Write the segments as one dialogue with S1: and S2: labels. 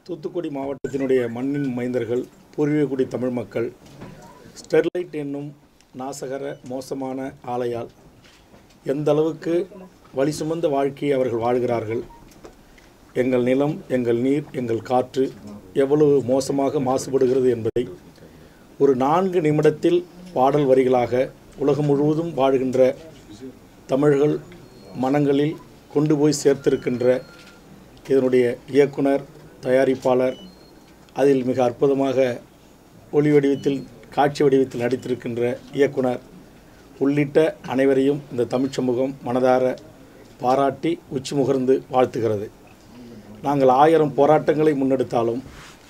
S1: தூத்துக்குடி மாவட்டத்தினுடைய மண்ணின் மைந்தர்கள் பூர்வீகக்குடி தமிழ் மக்கள் ஸ்டெர்லைட் என்னும் நாசகர மோசமான ஆலையால் எந்த அளவுக்கு வலி சுமந்த வாழ்க்கையை அவர்கள் வாழ்கிறார்கள் எங்கள் நிலம் எங்கள் நீர் எங்கள் காற்று எவ்வளவு மோசமாக மாசுபடுகிறது என்பதை ஒரு நான்கு நிமிடத்தில் பாடல் வரிகளாக உலகம் முழுவதும் வாழ்கின்ற தமிழர்கள் மனங்களில் கொண்டு போய் சேர்த்திருக்கின்ற இதனுடைய இயக்குனர் தயாரிப்பாளர் அதில் மிக அற்புதமாக ஒளி வடிவத்தில் காட்சி வடிவத்தில் நடித்திருக்கின்ற இயக்குனர் உள்ளிட்ட அனைவரையும் இந்த தமிழ்ச் சமூகம் மனதார பாராட்டி உச்சி முகர்ந்து வாழ்த்துகிறது நாங்கள் ஆயிரம் போராட்டங்களை முன்னெடுத்தாலும்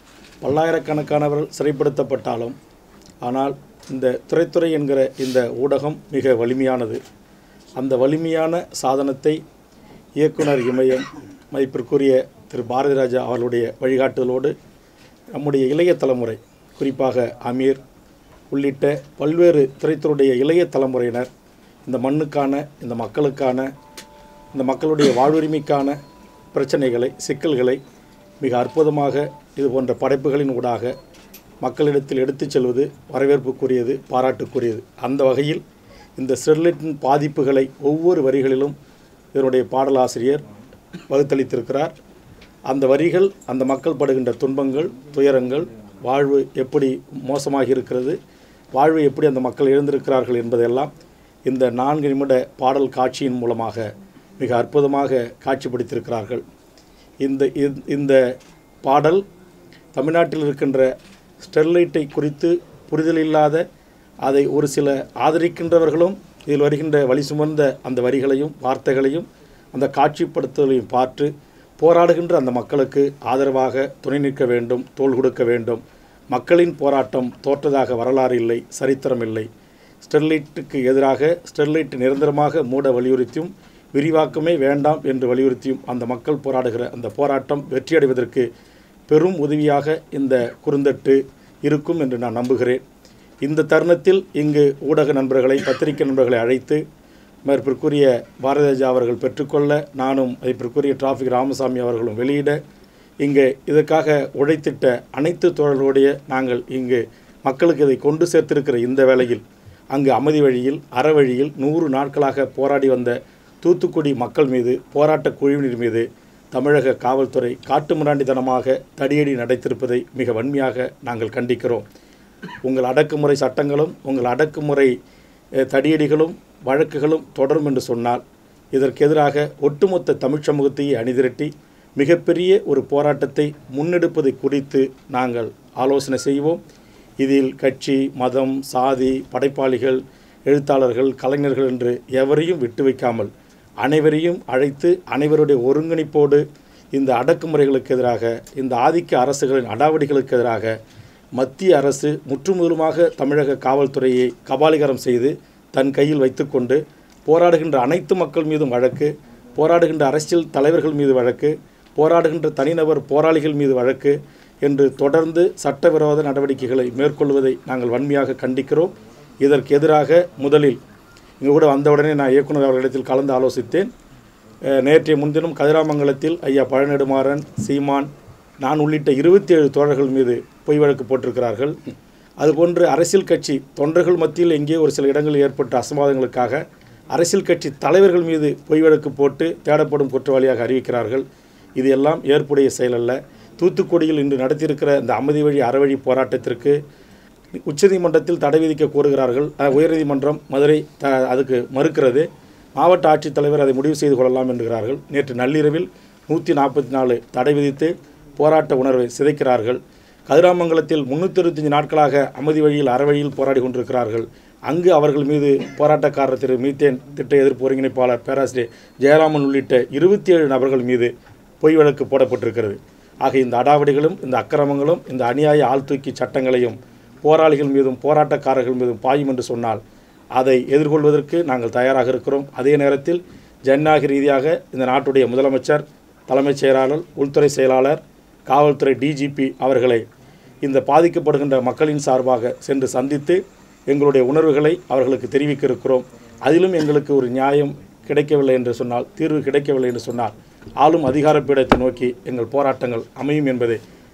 S1: பல்லாயிரக்கணக்கானவர்கள் சிறைப்படுத்தப்பட்டாலும் ஆனால் இந்த துறைத்துறை என்கிற இந்த ஊடகம் மிக வலிமையானது அந்த வலிமையான சாதனத்தை இயக்குனர் இமயம் மதிப்பிற்குரிய திரு பாரதி ராஜா அவர்களுடைய வழிகாட்டுதலோடு நம்முடைய இளைய தலைமுறை குறிப்பாக அமீர் உள்ளிட்ட பல்வேறு துறைத்துறையுடைய இளைய தலைமுறையினர் இந்த மண்ணுக்கான இந்த மக்களுக்கான இந்த மக்களுடைய வாழ்வுரிமைக்கான பிரச்சனைகளை சிக்கல்களை மிக அற்புதமாக இது போன்ற படைப்புகளின் ஊடாக மக்களிடத்தில் எடுத்துச் செல்வது வரவேற்புக்குரியது பாராட்டுக்குரியது அந்த வகையில் இந்த ஸ்டெர்லைட்டின் பாதிப்புகளை ஒவ்வொரு வரிகளிலும் இதனுடைய பாடலாசிரியர் வகுத்தளித்திருக்கிறார் அந்த வரிகள் அந்த மக்கள் படுகின்ற துன்பங்கள் துயரங்கள் வாழ்வு எப்படி மோசமாகி இருக்கிறது வாழ்வை எப்படி அந்த மக்கள் இழந்திருக்கிறார்கள் என்பதெல்லாம் இந்த நான்கு நிமிட பாடல் காட்சியின் மூலமாக மிக அற்புதமாக காட்சிப்படுத்தியிருக்கிறார்கள் இந்த இந்த- இந்த பாடல் தமிழ்நாட்டில் இருக்கின்ற ஸ்டெர்லைட்டை குறித்து புரிதல் இல்லாத அதை ஒரு சில ஆதரிக்கின்றவர்களும் இதில் வருகின்ற வழி சுமந்த அந்த வரிகளையும் வார்த்தைகளையும் அந்த காட்சிப்படுத்துதலையும் பார்த்து போராடுகின்ற அந்த மக்களுக்கு ஆதரவாக துணை நிற்க வேண்டும் தோள் கொடுக்க வேண்டும் மக்களின் போராட்டம் தோற்றதாக வரலாறு இல்லை சரித்திரம் இல்லை ஸ்டெர்லைட்டுக்கு எதிராக ஸ்டெர்லைட் நிரந்தரமாக மூட வலியுறுத்தியும் விரிவாக்கமே வேண்டாம் என்று வலியுறுத்தியும் அந்த மக்கள் போராடுகிற அந்த போராட்டம் வெற்றியடைவதற்கு பெரும் உதவியாக இந்த குறுந்தட்டு இருக்கும் என்று நான் நம்புகிறேன் இந்த தருணத்தில் இங்கு ஊடக நண்பர்களை பத்திரிகை நண்பர்களை அழைத்து மேற்பிற்குரிய பாரதிராஜா அவர்கள் பெற்றுக்கொள்ள நானும் அதற்குரிய டிராஃபிக் ராமசாமி அவர்களும் வெளியிட இங்கே இதற்காக உழைத்திட்ட அனைத்து தோழர்களுடைய நாங்கள் இங்கு மக்களுக்கு இதை கொண்டு சேர்த்திருக்கிற இந்த வேளையில் அங்கு அமைதி வழியில் அறவழியில் நூறு நாட்களாக போராடி வந்த தூத்துக்குடி மக்கள் மீது போராட்ட குழுவினர் மீது தமிழக காவல்துறை காட்டுமிராண்டித்தனமாக தடியடி நடைத்திருப்பதை மிக வன்மையாக நாங்கள் கண்டிக்கிறோம் உங்கள் அடக்குமுறை சட்டங்களும் உங்கள் அடக்குமுறை அஹ், தடியடிகளும் வழக்குகளும் தொடரும் என்று சொன்னால் இதற்கு எதிராக ஒட்டுமொத்த தமிழ்ச் சமூகத்தையே அணிதிரட்டி மிகப்பெரிய ஒரு போராட்டத்தை முன்னெடுப்பதை குறித்து நாங்கள் ஆலோசனை செய்வோம் இதில் கட்சி மதம் சாதி படைப்பாளிகள் எழுத்தாளர்கள் கலைஞர்கள் என்று எவரையும் விட்டு வைக்காமல் அனைவரையும் அழைத்து அனைவருடைய ஒருங்கிணைப்போடு இந்த அடக்குமுறைகளுக்கு எதிராக இந்த ஆதிக்க அரசுகளின் அடாவடிகளுக்கு எதிராக மத்திய அரசு முற்றுமுதலுமாக தமிழக காவல்துறையை கபாலிகரம் செய்து தன் கையில் வைத்துக்கொண்டு போராடுகின்ற அனைத்து மக்கள் மீதும் வழக்கு போராடுகின்ற அரசியல் தலைவர்கள் மீது வழக்கு போராடுகின்ற தனிநபர் போராளிகள் மீது வழக்கு என்று தொடர்ந்து சட்டவிரோத நடவடிக்கைகளை மேற்கொள்வதை நாங்கள் வன்மையாக கண்டிக்கிறோம் இதற்கு எதிராக முதலில் இங்கே கூட வந்தவுடனே நான் இயக்குனர் அவர்களிடத்தில் கலந்து ஆலோசித்தேன் அஹ், நேற்றைய முன்தினம் கதிராமங்கலத்தில் ஐயா பழநெடுமாறன் சீமான் நான் உள்ளிட்ட இருபத்தி ஏழு தோழர்கள் மீது பொய் வழக்கு போட்டிருக்கிறார்கள் அதுபோன்று அரசியல் கட்சி தொண்டர்கள் மத்தியில் எங்கே ஒரு சில இடங்களில் ஏற்பட்ட அசம்பாதங்களுக்காக அரசியல் கட்சி தலைவர்கள் மீது பொய் வழக்கு போட்டு தேடப்படும் குற்றவாளியாக அறிவிக்கிறார்கள் இது எல்லாம் ஏற்புடைய செயல் அல்ல தூத்துக்குடியில் இன்று நடத்தியிருக்கிற இந்த அமைதி வழி அறவழி போராட்டத்திற்கு உச்சநீதிமன்றத்தில் தடை விதிக்க கோருகிறார்கள் அஹ், உயர்நீதிமன்றம் மதுரை த அதுக்கு மறுக்கிறது மாவட்ட ஆட்சித்தலைவர் அதை முடிவு செய்து கொள்ளலாம் என்கிறார்கள் நேற்று நள்ளிரவில் நூற்றி நாற்பத்தி நாலு தடை விதித்து போராட்ட உணர்வை சிதைக்கிறார்கள் கதிராமங்கலத்தில் முன்னூற்றி இருபத்தஞ்சு நாட்களாக அமைதி வழியில் அறவழியில் போராடி கொண்டிருக்கிறார்கள் அங்கு அவர்கள் மீது போராட்டக்காரர் திரு மீத்தேன் திட்ட எதிர்ப்பு ஒருங்கிணைப்பாளர் பேராசிரியர் ஜெயராமன் உள்ளிட்ட இருபத்தி ஏழு நபர்கள் மீது பொய் வழக்கு போடப்பட்டிருக்கிறது ஆக இந்த அடாவடிகளும் இந்த அக்கிரமங்களும் இந்த அநியாய ஆள்தூக்கி சட்டங்களையும் போராளிகள் மீதும் போராட்டக்காரர்கள் மீதும் பாயும் என்று சொன்னால் அதை எதிர்கொள்வதற்கு நாங்கள் தயாராக இருக்கிறோம் அதே நேரத்தில் ஜனநாயக ரீதியாக இந்த நாட்டுடைய முதலமைச்சர் தலைமைச் செயலாளர் உள்துறை செயலாளர் காவல்துறை டிஜிபி அவர்களை இந்த பாதிக்கப்படுகின்ற மக்களின் சார்பாக சென்று சந்தித்து எங்களுடைய உணர்வுகளை அவர்களுக்கு தெரிவிக்க இருக்கிறோம் அதிலும் எங்களுக்கு ஒரு நியாயம் கிடைக்கவில்லை என்று சொன்னால் தீர்வு கிடைக்கவில்லை என்று சொன்னால் ஆளும் அதிகார பீடத்தை நோக்கி எங்கள் போராட்டங்கள் அமையும் என்பதை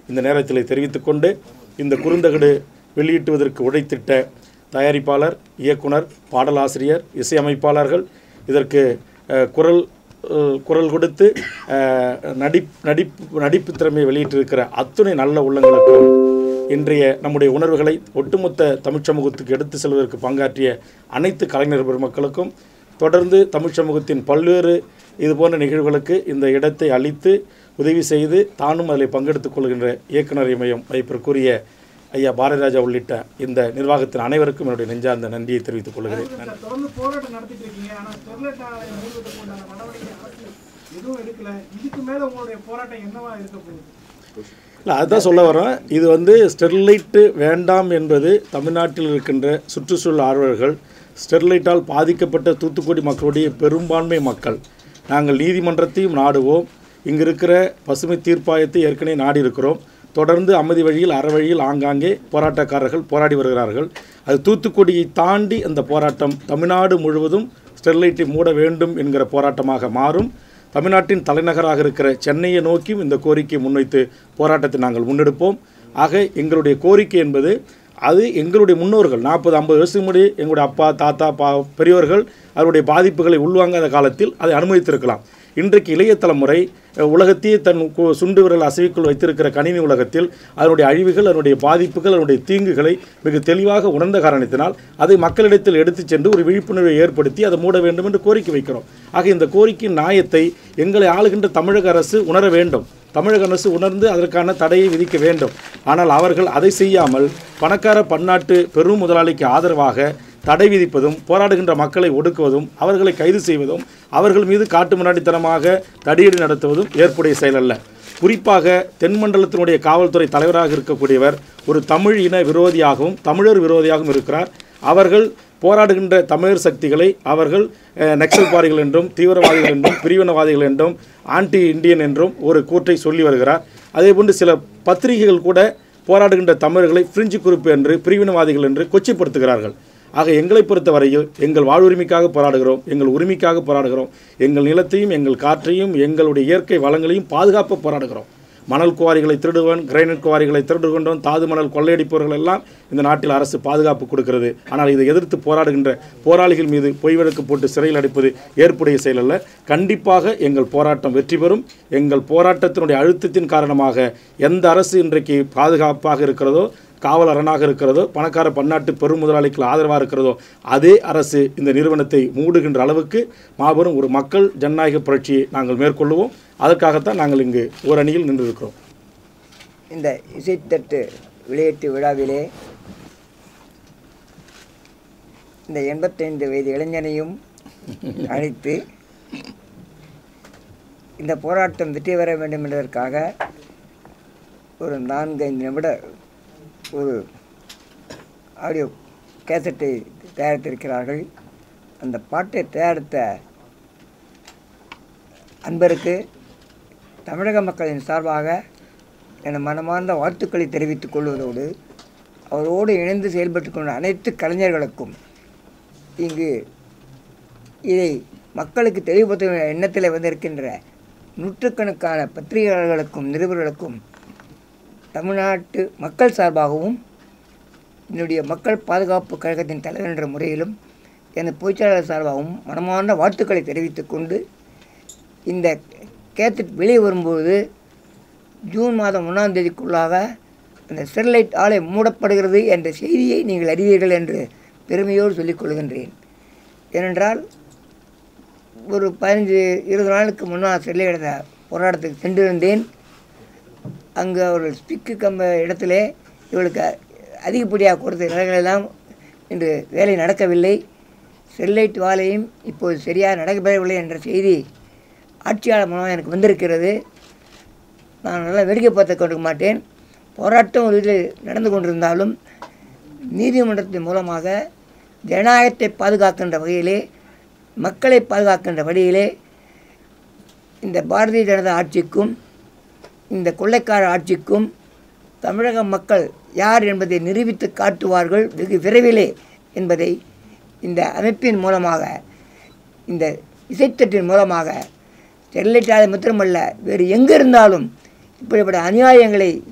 S1: இந்த நேரத்தில் தெரிவித்துக்கொண்டு இந்த குறுந்தகடு வெளியிட்டுவதற்கு உழைத்திட்ட தயாரிப்பாளர் இயக்குனர் பாடலாசிரியர் இசையமைப்பாளர்கள் இதற்கு அஹ், குரல் அஹ், குரல் கொடுத்து அஹ், நடிப் நடிப்பு நடிப்பு திறமையை வெளியிட்டிருக்கிற அத்துணை நல்ல உள்ளங்களுக்கும் இன்றைய நம்முடைய உணர்வுகளை ஒட்டுமொத்த தமிழ்ச் சமூகத்துக்கு எடுத்து செல்வதற்கு பங்காற்றிய அனைத்து கலைஞர் பெருமக்களுக்கும் தொடர்ந்து தமிழ்ச் சமூகத்தின் பல்வேறு இது போன்ற நிகழ்வுகளுக்கு இந்த இடத்தை அளித்து உதவி செய்து தானும் அதில் பங்கெடுத்துக் கொள்கின்ற இயக்குனர் இமயம் மதிப்பிற்குரிய ஐயா பாரதிராஜா உள்ளிட்ட இந்த நிர்வாகத்தின் அனைவருக்கும் என்னுடைய நெஞ்சார்ந்த நன்றியை தெரிவித்துக் கொள்கிறேன்
S2: சார், தொடர்ந்து போராட்டம் நடத்திட்டு இருக்கீங்க ஆனா ஸ்டெர்லைட் ஆலையை மூடுவதற்கு உண்டான நடவடிக்கை அரசு எதுவும் எடுக்கல இதுக்கு மேல உங்களுடைய போராட்டம் என்னவா இருக்க போகுது
S1: இல்லை அதுதான் சொல்ல வரோம் இது வந்து ஸ்டெர்லைட்டு வேண்டாம் என்பது தமிழ்நாட்டில் இருக்கின்ற சுற்றுச்சூழல் ஆர்வலர்கள் ஸ்டெர்லைட்டால் பாதிக்கப்பட்ட தூத்துக்குடி மக்களுடைய பெரும்பான்மை மக்கள் நாங்கள் நீதிமன்றத்தையும் நாடுவோம் இங்கு இருக்கிற பசுமை தீர்ப்பாயத்தை ஏற்கனவே நாடி இருக்கிறோம் தொடர்ந்து அமைதி வழியில் அறவழியில் ஆங்காங்கே போராட்டக்காரர்கள் போராடி வருகிறார்கள் அது தூத்துக்குடியை தாண்டி அந்த போராட்டம் தமிழ்நாடு முழுவதும் ஸ்டெர்லைட்டை மூட வேண்டும் என்கிற போராட்டமாக மாறும் தமிழ்நாட்டின் தலைநகராக இருக்கிற சென்னையை நோக்கியும் இந்த கோரிக்கையை முன்வைத்து போராட்டத்தை நாங்கள் முன்னெடுப்போம் ஆக எங்களுடைய கோரிக்கை என்பது அது எங்களுடைய முன்னோர்கள் நாற்பது ஐம்பது வருஷத்துக்கு முன்னாடி எங்களுடைய அப்பா தாத்தா பா பெரியவர்கள் அதனுடைய பாதிப்புகளை உள்வாங்காத காலத்தில் அதை அனுமதித்திருக்கலாம் இன்றைக்கு இளைய தலைமுறை அஹ், உலகத்தையே தன் கு- சுண்டு விரல் அசைவுக்குள் வைத்திருக்கிற கணினி உலகத்தில் அதனுடைய அழிவுகள் அதனுடைய பாதிப்புகள் அதனுடைய தீங்குகளை மிக தெளிவாக உணர்ந்த காரணத்தினால் அதை மக்களிடத்தில் எடுத்துச் சென்று ஒரு விழிப்புணர்வை ஏற்படுத்தி அதை மூட வேண்டும் என்று கோரிக்கை வைக்கிறோம் ஆக இந்த கோரிக்கையின் நியாயத்தை எங்களை ஆளுகின்ற தமிழக அரசு உணர வேண்டும் தமிழக அரசு உணர்ந்து அதற்கான தடையை விதிக்க வேண்டும் ஆனால் அவர்கள் அதை செய்யாமல் பணக்கார பன்னாட்டு பெரும் முதலாளிக்கு ஆதரவாக தடை விதிப்பதும் போராடுகின்ற மக்களை ஒடுக்குவதும் அவர்களை கைது செய்வதும் அவர்கள் மீது காட்டு முன்னாடித்தனமாக தடியடி நடத்துவதும் ஏற்புடைய செயலல்ல குறிப்பாக தென்மண்டலத்தினுடைய காவல்துறை தலைவராக இருக்கக்கூடியவர் ஒரு தமிழ் இன விரோதியாகவும் தமிழர் விரோதியாகவும் இருக்கிறார் அவர்கள் போராடுகின்ற தமிழர் சக்திகளை அவர்கள் அஹ், நக்சல்பாரிகள் என்றும் தீவிரவாதிகள் என்றும் பிரிவினவாதிகள் என்றும் ஆன்டி இந்தியன் என்றும் ஒரு கூற்றை சொல்லி வருகிறார் அதேபோன்று சில பத்திரிகைகள் கூட போராடுகின்ற தமிழர்களை பிரிஞ்சு குரூப் என்று பிரிவினவாதிகள் என்று கொச்சைப்படுத்துகிறார்கள் ஆக எங்களை பொறுத்தவரையில் எங்கள் வாழ்வுரிமைக்காக போராடுகிறோம் எங்கள் உரிமைக்காக போராடுகிறோம் எங்கள் நிலத்தையும் எங்கள் காற்றையும் எங்களுடைய இயற்கை வளங்களையும் பாதுகாக்க போராடுகிறோம் மணல் குவாரிகளை திருடுவன் கிரைனட் குவாரிகளை திருடு கொண்டவன் தாது மணல் கொள்ளையடிப்பவர்கள் எல்லாம் இந்த நாட்டில் அரசு பாதுகாப்பு கொடுக்கிறது ஆனால் இதை எதிர்த்து போராடுகின்ற போராளிகள் மீது பொய் வழக்கு போட்டு சிறையில் அடைப்பது ஏற்புடைய செயல் அல்ல கண்டிப்பாக எங்கள் போராட்டம் வெற்றி பெறும் எங்கள் போராட்டத்தினுடைய அழுத்தத்தின் காரணமாக எந்த அரசு இன்றைக்கு பாதுகாப்பாக இருக்கிறதோ காவல் அரணாக இருக்கிறதோ பணக்கார பன்னாட்டு பெரும் முதலாளிக்கு ஆதரவாக இருக்கிறதோ அதே அரசு இந்த நிறுவனத்தை மூடுகின்ற அளவுக்கு மாபெரும் ஒரு மக்கள் ஜனநாயக புரட்சியை நாங்கள் மேற்கொள்ளுவோம் அதற்காகத்தான் நாங்கள் இங்கு ஒரு அணியில் நின்றிருக்கிறோம்
S3: இந்த இசைத்தட்டு விளையாட்டு விழாவிலே இந்த எண்பத்தைந்து வயது இளைஞனையும் அழைத்து இந்த போராட்டம் வெற்றி பெற வேண்டும் என்பதற்காக ஒரு நான்கு ஐந்து நிமிட ஒரு ஆடியோ கேசட்டை தயாரித்திருக்கிறார்கள் அந்த பாட்டை தயாரித்த அன்பருக்கு தமிழக மக்களின் சார்பாக என் மனமார்ந்த வாழ்த்துக்களை தெரிவித்துக் கொள்வதோடு அவரோடு இணைந்து செயல்பட்டு கொண்ட அனைத்து கலைஞர்களுக்கும் இங்கு இதை மக்களுக்கு தெளிவுபடுத்தும் எண்ணத்தில் வந்திருக்கின்ற நூற்றுக்கணக்கான பத்திரிகையாளர்களுக்கும் நிருபர்களுக்கும் தமிழ்நாட்டு மக்கள் சார்பாகவும் என்னுடைய மக்கள் பாதுகாப்பு கழகத்தின் தலைவர் என்ற முறையிலும் எனது பொதுச்செயலாளர் சார்பாகவும் மனமார்ந்த வாழ்த்துக்களை தெரிவித்துக் கொண்டு இந்த கேத்துட் வெளியே வரும்போது ஜூன் மாதம் ஒன்றாம் தேதிக்குள்ளாக அந்த ஸ்டெர்லைட் ஆலை மூடப்படுகிறது என்ற செய்தியை நீங்கள் அறிவீர்கள் என்று பெருமையோடு சொல்லிக் கொள்கின்றேன் ஏனென்றால் ஒரு பதினஞ்சு இருபது நாளுக்கு முன்னால் ஸ்டெர்லைட் போராட்டத்துக்கு சென்றிருந்தேன் அங்கே ஒரு ஸ்பிக்கு கம்ப இடத்துல இவளுக்கு அதிகப்படியாக கொடுத்த நிலைகளெல்லாம் இன்று வேலை நடக்கவில்லை ஸ்டெர்லைட் வாலையும் இப்போது சரியாக நடக்கப்பெறவில்லை என்ற செய்தி ஆட்சியாளர் மூலமாக எனக்கு வந்திருக்கிறது நான் நல்லா வேடிக்கை பார்த்து கொண்டிருக்க மாட்டேன் போராட்டம் ஒரு இதில் நடந்து கொண்டிருந்தாலும் நீதிமன்றத்தின் மூலமாக ஜனநாயகத்தை பாதுகாக்கின்ற வகையிலே மக்களை பாதுகாக்கின்ற வழியிலே இந்த பாரதிய ஜனதா ஆட்சிக்கும் இந்த கொள்ளைக்கார ஆட்சிக்கும் தமிழக மக்கள் யார் என்பதை நிரூபித்து காட்டுவார்கள் வெகு விரைவிலே என்பதை இந்த அமைப்பின் மூலமாக இந்த இசைத்தட்டின் மூலமாக ஸ்டெர்லைட் ஆலை மாத்திரமல்ல வேறு எங்கே இருந்தாலும் இப்படிப்பட்ட அநியாயங்களை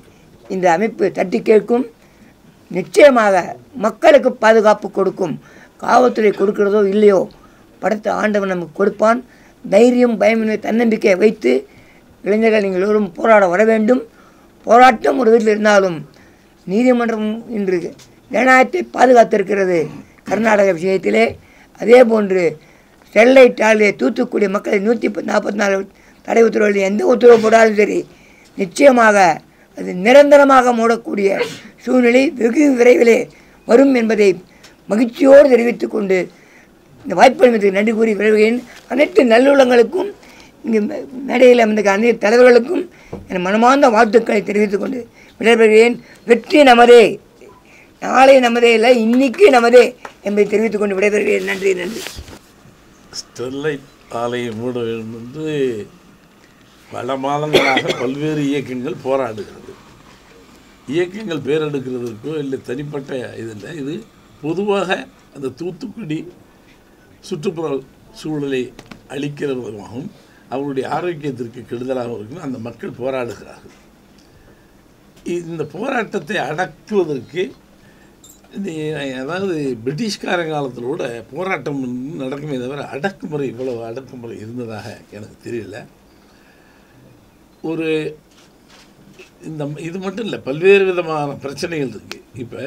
S3: இந்த அமைப்பு தட்டி கேட்கும் நிச்சயமாக மக்களுக்கு பாதுகாப்பு கொடுக்கும் காவல்துறை கொடுக்கிறதோ இல்லையோ படத்தை ஆண்டவன் நமக்கு கொடுப்பான் தைரியம் பயமின்மை தன்னம்பிக்கையை வைத்து இளைஞர்கள் நீங்கள் எல்லோரும் போராட வர வேண்டும் போராட்டம் ஒரு வீட்டில் இருந்தாலும் நீதிமன்றம் இன்று ஜனநாயகத்தை பாதுகாத்திருக்கிறது கர்நாடக விஷயத்திலே அதே போன்று ஸ்டெர்லைட் ஆலையை தூத்துக்குடி மக்களை நூற்றி நாற்பத்தி நாலு தடை உத்தரவில் எந்த உத்தரவு போட்டாலும் சரி நிச்சயமாக அது நிரந்தரமாக மூடக்கூடிய சூழ்நிலை வெகு விரைவிலே வரும் என்பதை மகிழ்ச்சியோடு தெரிவித்துக் கொண்டு இந்த வாய்ப்பளிப்பதற்கு நன்றி கூறி விளைவுகிறேன் அனைத்து நல்லுள்ளங்களுக்கும் இங்கு மே- மேடையில் அமர்ந்த அனைத்து தலைவர்களுக்கும் என் மனமார்ந்த வாழ்த்துக்களை தெரிவித்துக் கொண்டு விடைபெறுகிறேன் வெற்றி நமதே நாளை நமதே இல்லை இன்னைக்கு நமதே என்பதை தெரிவித்துக் கொண்டு விடைபெறுகிறேன் நன்றி நன்றி
S4: ஸ்டெர்லைட் ஆலையை மூட வேண்டும் என்று பல மாதங்களாக பல்வேறு இயக்கங்கள் போராடுகிறது இயக்கங்கள் பேரெடுக்கிறதுக்கோ இல்லை தனிப்பட்ட இதில் இது பொதுவாக அந்த தூத்துக்குடி சுற்றுப்புற சூழலை அளிக்கிற விதமாகவும் அவருடைய ஆரோக்கியத்திற்கு கெடுதலாகவும் இருக்கும் அந்த மக்கள் போராடுகிறார்கள் இந்த போராட்டத்தை அடக்குவதற்கு இந்த அதாவது பிரிட்டிஷ்கார காலத்தில் கூட போராட்டம் நடக்குமே தவிர அடக்குமுறை இவ்வளவு அடக்குமுறை இருந்ததாக எனக்கு தெரியல ஒரு இந்த இது மட்டும் இல்லை பல்வேறு விதமான பிரச்சனைகள் இருக்குது இப்போ